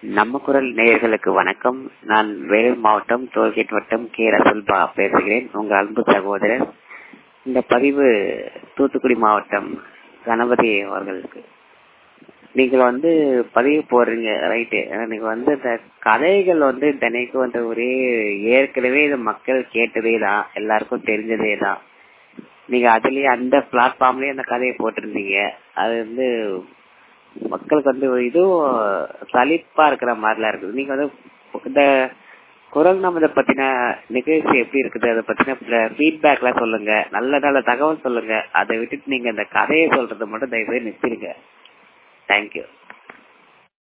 நம்ம குரல் நேயர்களுக்கு வணக்கம் நான் வேலூர் மாவட்டம் டோல்கேட் வட்டம் கே ரசல்பா பேசுகிறேன் உங்கள் அன்பு சகோதரர் இந்த பதிவு தூத்துக்குடி மாவட்டம் கணபதி அவர்களுக்கு நீங்கள் வந்து பதிவு போடுறீங்க ரைட்டு நீங்க வந்து இந்த கதைகள் வந்து தினைக்கு வந்து ஒரே ஏற்கனவே இது மக்கள் கேட்டதே தான் எல்லாருக்கும் தெரிஞ்சதே தான் நீங்க அதுலயே அந்த பிளாட்ஃபார்ம்லயே அந்த கதையை போட்டிருந்தீங்க அது வந்து மக்களுக்கு வந்து இதுவும் சலிப்பா இருக்கிற மாதிரிலாம் இருக்குது நீங்க வந்து இந்த குரல் நமதை பத்தின நிகழ்ச்சி எப்படி இருக்குது அதை பத்தின ஃபீட்பேக் எல்லாம் சொல்லுங்க நல்ல நல்ல தகவல் சொல்லுங்க அதை விட்டுட்டு நீங்க இந்த கதையை சொல்றதை மட்டும் தயவு செய்து நிறுத்திடுங்க தேங்க்யூ